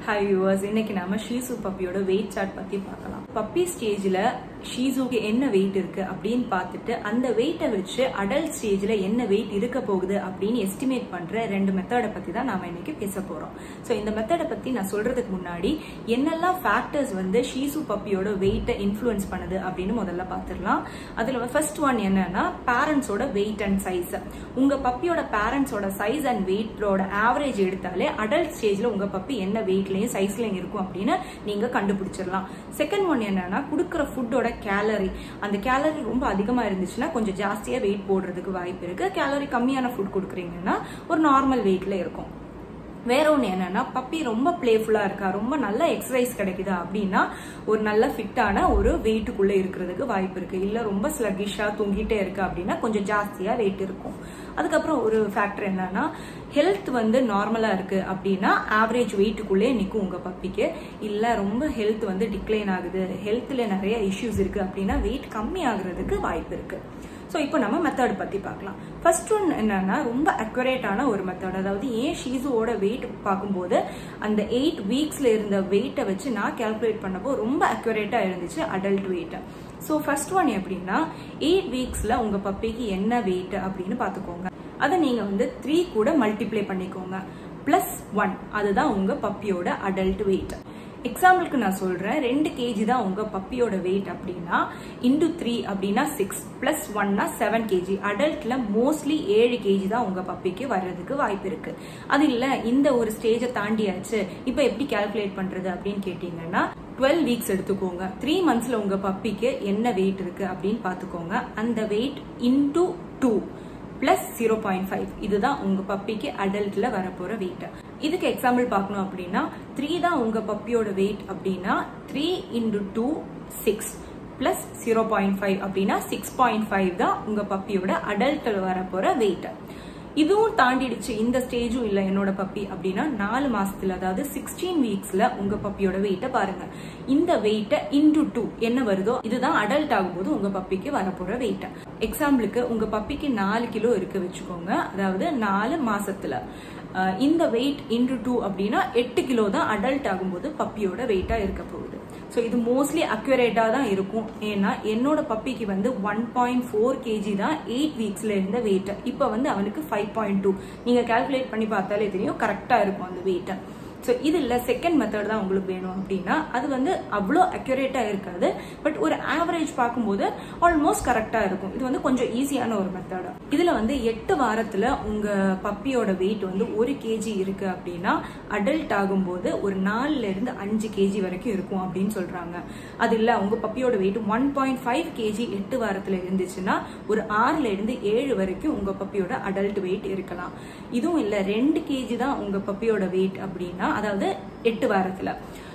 hi viewers இன்னைக்கு நாம ஷீசு பப்பியோட wait chart பத்தி பார்க்கலாம் பப்பி ஸ்டேஜ்ல ஷீசுக்கு என்ன வெயிட் இருக்கு அப்படின்னு பார்த்துட்டு அந்த வெயிட்டை வச்சு அடல்ட் ஸ்டேஜ்ல என்ன வெயிட் இருக்க போகுது அப்படின்னு எஸ்டிமேட் பண்ற ரெண்டு மெத்தடை பத்தி தான் நாம இன்னைக்கு பேச போறோம் ஸோ இந்த மெத்தடை பத்தி நான் சொல்றதுக்கு முன்னாடி என்னெல்லாம் ஃபேக்டர்ஸ் வந்து ஷீசு பப்பியோட வெயிட்டை இன்ஃப்ளூயன்ஸ் பண்ணுது அப்படின்னு முதல்ல பார்த்துடலாம் அதுல ஃபர்ஸ்ட் ஒன் என்னன்னா பேரண்ட்ஸோட வெயிட் அண்ட் சைஸ் உங்க பப்பியோட பேரண்ட்ஸோட சைஸ் அண்ட் வெயிட்டோட ஆவரேஜ் எடுத்தாலே அடல்ட் ஸ்டேஜ்ல உங்க பப்பி என்ன வெயிட்லயும் சைஸ்லயும் இருக்கும் அப்படின்னு நீங்க கண்டுபிடிச்சிடலாம் செகண்ட் ஒன் என்னன்னா கொடுக்குற ஃபுட்டோட கேலரி அந்த கேலரி ரொம்ப அதிகமா இருந்துச்சுன்னா கொஞ்சம் ஜாஸ்தியா வெயிட் போடுறதுக்கு வாய்ப்பு இருக்கு கேலரி கம்மியான ஃபுட் கொடுக்குறீங்கன்னா ஒரு நார்மல் வெயிட்ல இருக்கும் வேற ஒன்று என்னன்னா பப்பி ரொம்ப பிளேஃபுல்லா இருக்கா ரொம்ப நல்ல எக்ஸசைஸ் கிடைக்குதா அப்படின்னா ஒரு நல்ல ஃபிட்டான ஒரு வெயிட்டுக்குள்ள இருக்கிறதுக்கு வாய்ப்பு இருக்கு இல்ல ரொம்ப ஸ்லகிஷா தூங்கிட்டே இருக்கு அப்படின்னா கொஞ்சம் ஜாஸ்தியா வெயிட் இருக்கும் அதுக்கப்புறம் ஒரு ஃபேக்டர் என்னன்னா ஹெல்த் வந்து நார்மலா இருக்கு அப்படின்னா ஆவரேஜ் வெயிட்டுக்குள்ளே நிற்கும் உங்க பப்பிக்கு இல்ல ரொம்ப ஹெல்த் வந்து டிக்ளைன் ஆகுது ஹெல்த்ல நிறைய இஷ்யூஸ் இருக்கு அப்படின்னா வெயிட் கம்மி ஆகுறதுக்கு வாய்ப்பு இருக்கு ஸோ இப்போ நம்ம மெத்தட் பற்றி பார்க்கலாம் ஃபர்ஸ்ட் ஒன் என்னன்னா ரொம்ப அக்யூரேட்டான ஒரு மெத்தட் அதாவது ஏன் ஷீசுவோட வெயிட் பார்க்கும்போது அந்த எயிட் வீக்ஸ்ல இருந்த வெயிட்டை வச்சு நான் கால்குலேட் பண்ணப்போ ரொம்ப அக்யூரேட்டாக இருந்துச்சு adult weight so first one எப்படின்னா எயிட் வீக்ஸ்ல உங்க பப்பிக்கு என்ன வெயிட் அப்படின்னு பார்த்துக்கோங்க அதை நீங்க வந்து த்ரீ கூட மல்டிப்ளை பண்ணிக்கோங்க பிளஸ் ஒன் அதுதான் உங்க பப்பியோட அடல்ட் வெயிட் எக்ஸாம்பிளுக்கு நான் சொல்றேன் ரெண்டு கேஜி தான் உங்க பப்பியோட வெயிட் அப்படின்னா இன்டு த்ரீ அப்படின்னா சிக்ஸ் பிளஸ் ஒன்னா செவன் கேஜி அடல்ட்ல மோஸ்ட்லி ஏழு கேஜி தான் உங்க பப்பிக்கு வர்றதுக்கு வாய்ப்பு இருக்கு அது இல்ல இந்த ஒரு ஸ்டேஜை தாண்டியாச்சு இப்போ எப்படி கால்குலேட் பண்றது அப்படின்னு கேட்டீங்கன்னா டுவெல் வீக்ஸ் எடுத்துக்கோங்க த்ரீ மந்த்ஸ்ல உங்க பப்பிக்கு என்ன வெயிட் இருக்கு அப்படின்னு பாத்துக்கோங்க அந்த weight into two plus zero point five இதுதான் உங்க பப்பிக்கு அடல்ட்ல வரப்போற வெயிட் இதுக்கு எக்ஸாம்பிள் பார்க்கணும் அப்படின்னா த்ரீ தான் உங்க பப்பியோட வெயிட் அப்படின்னா three into two six plus zero point five அப்படின்னா சிக்ஸ் பாயிண்ட் ஃபைவ் தான் உங்க பப்பியோட அடல்ட்ல வரப்போற வெயிட் இதுவும் தாண்டிடுச்சு இந்த ஸ்டேஜும் இல்ல என்னோட பப்பி அப்படின்னா நாலு மாசத்துல அதாவது சிக்ஸ்டீன் வீக்ஸ்ல உங்க பப்பியோட வெயிட்ட பாருங்க இந்த வெயிட்ட இன்டு டூ என்ன வருதோ இதுதான் அடல்ட் ஆகும்போது உங்க பப்பிக்கு வரப்போற வெயிட் எக்ஸாம்பிளுக்கு உங்க பப்பிக்கு நாலு கிலோ இருக்கு வச்சுக்கோங்க அதாவது நாலு மாசத்துல இந்த வெயிட் இன்டு டூ அப்படின்னா எட்டு கிலோ தான் அடல்ட் ஆகும்போது பப்பியோட வெயிட்டா இருக்க போகுது ஸோ இது மோஸ்ட்லி அக்யூரேட்டா தான் இருக்கும் ஏன்னா என்னோட பப்பிக்கு வந்து ஒன் பாயிண்ட் ஃபோர் கேஜி தான் எயிட் வீக்ஸ்ல இருந்த வெயிட் இப்போ வந்து அவனுக்கு ஃபைவ் பாயிண்ட் டூ நீங்க கால்குலேட் பண்ணி பார்த்தாலே தெரியும் கரெக்டா இருக்கும் அந்த வெயிட்டை ஸோ இது இல்லை செகண்ட் மெத்தட் தான் உங்களுக்கு வேணும் அப்படின்னா அது வந்து அவ்வளோ அக்யூரேட்டாக இருக்காது பட் ஒரு ஆவரேஜ் பார்க்கும்போது ஆல்மோஸ்ட் கரெக்டாக இருக்கும் இது வந்து கொஞ்சம் ஈஸியான ஒரு மெத்தட் இதில் வந்து எட்டு வாரத்தில் உங்கள் பப்பியோட வெயிட் வந்து ஒரு கேஜி இருக்கு அப்படின்னா அடல்ட் ஆகும்போது ஒரு நாலுல இருந்து அஞ்சு கேஜி வரைக்கும் இருக்கும் அப்படின்னு சொல்றாங்க அது இல்லை உங்கள் பப்பியோட weight one point five KG எட்டு வாரத்தில் இருந்துச்சுன்னா ஒரு ஆறுல இருந்து ஏழு வரைக்கும் உங்கள் பப்பியோட அடல்ட் வெயிட் இருக்கலாம் இதுவும் இல்லை ரெண்டு கேஜி தான் உங்கள் பப்பியோட வெயிட் அப்படின்னா அதாவது எட்டு வாரத்துல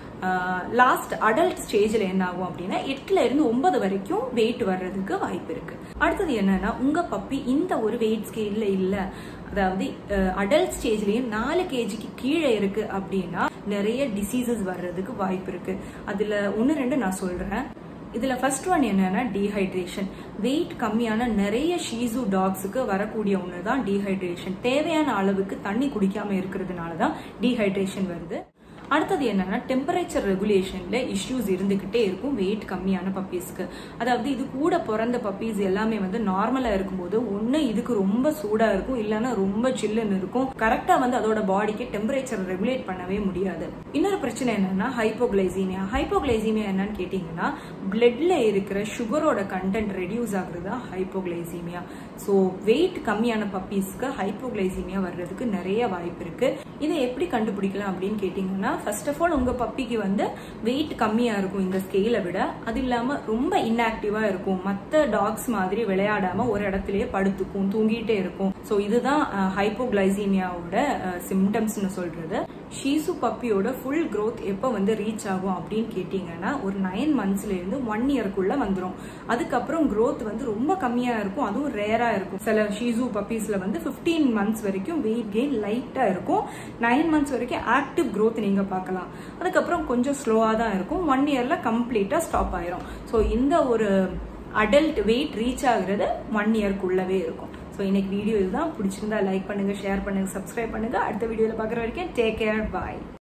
லாஸ்ட் அடல்ட் ஸ்டேஜ்ல என்ன ஆகும் அப்படின்னா எட்டுல இருந்து ஒன்பது வரைக்கும் வெயிட் வர்றதுக்கு வாய்ப்பு இருக்கு அடுத்தது என்னன்னா உங்க பப்பி இந்த ஒரு வெயிட் ஸ்கேல்ல இல்ல அதாவது அடல்ட் ஸ்டேஜ்லயும் நாலு கேஜிக்கு கீழே இருக்கு அப்படின்னா நிறைய டிசீசஸ் வர்றதுக்கு வாய்ப்பு இருக்கு அதுல ஒன்னு ரெண்டு நான் சொல்றேன் இதுல ஃபர்ஸ்ட் ஒன் என்னன்னா டீஹைட்ரேஷன் வெயிட் கம்மியான நிறைய ஷீசு டாக்ஸுக்கு வரக்கூடிய ஒன்று தான் டீஹைட்ரேஷன் தேவையான அளவுக்கு தண்ணி குடிக்காம இருக்கிறதுனால தான் டீஹைட்ரேஷன் வருது அடுத்தது என்னன்னா டெம்பரேச்சர் ரெகுலேஷன்ல இஷ்யூஸ் இருந்துகிட்டே இருக்கும் வெயிட் கம்மியான பப்பீஸ்க்கு அதாவது இது கூட பிறந்த பப்பீஸ் எல்லாமே வந்து நார்மலா இருக்கும்போது ஒண்ணு இதுக்கு ரொம்ப சூடா இருக்கும் இல்லைன்னா ரொம்ப சில்லுன்னு இருக்கும் கரெக்டா வந்து அதோட பாடிக்கு டெம்பரேச்சர் ரெகுலேட் பண்ணவே முடியாது இன்னொரு பிரச்சனை என்னன்னா ஹைப்போகிளைசீமியா ஹைப்போகிளைசீமியா என்னன்னு கேட்டீங்கன்னா பிளட்ல இருக்கிற சுகரோட கண்டென்ட் ரெடியூஸ் ஆகுறது தான் ஹைப்போகிளைசீமியா ஸோ வெயிட் கம்மியான பப்பீஸ்க்கு ஹைப்போகிளைசீமியா வர்றதுக்கு நிறைய வாய்ப்பு இருக்கு இதை எப்படி கண்டுபிடிக்கலாம் அப்படின்னு கேட்டீங்கன்னா ஃபர்ஸ்ட் ஆஃப் ஆல் உங்க பப்பிக்கு வந்து வெயிட் கம்மியா இருக்கும் இந்த ஸ்கேலை விட அது இல்லாம ரொம்ப இன்ஆக்டிவா இருக்கும் மற்ற டாக்ஸ் மாதிரி விளையாடாம ஒரு இடத்துலயே படுத்துக்கும் தூங்கிட்டே இருக்கும் ஸோ இதுதான் ஹைப்போகிளைசீமியாவோட சிம்டம்ஸ்னு சொல்றது ஷீசு பப்பியோட ஃபுல் க்ரோத் எப்போ வந்து ரீச் ஆகும் அப்படின்னு கேட்டிங்கன்னா ஒரு நைன் மந்த்ஸ்ல இருந்து ஒன் இயர்க்குள்ள வந்துடும் அதுக்கப்புறம் க்ரோத் வந்து ரொம்ப கம்மியா இருக்கும் அதுவும் ரேரா இருக்கும் சில ஷீசு பப்பீஸ்ல வந்து பிப்டீன் மந்த்ஸ் வரைக்கும் வெயிட் கெயின் லைட்டா இருக்கும் நைன் மந்த்ஸ் வரைக்கும் ஆக்டிவ் க்ரோத் நீங்க பார்க்கலாம் அதுக்கப்புறம் கொஞ்சம் ஸ்லோவா தான் இருக்கும் ஒன் இயர்ல கம்ப்ளீட்டா ஸ்டாப் ஆயிரும் ஸோ இந்த ஒரு அடல்ட் வெயிட் ரீச் ஆகுறது ஒன் இயர்க்குள்ளவே இருக்கும் ஸோ இன்னைக்கு வீடியோ இதுதான் பிடிச்சிருந்தா லைக் பண்ணுங்க ஷேர் பண்ணுங்க சப்ஸ்கிரைப் பண்ணுங்க அடுத்த வீடியோவில் பார்க்குற வரைக்கும் டேக் கேர் பாய்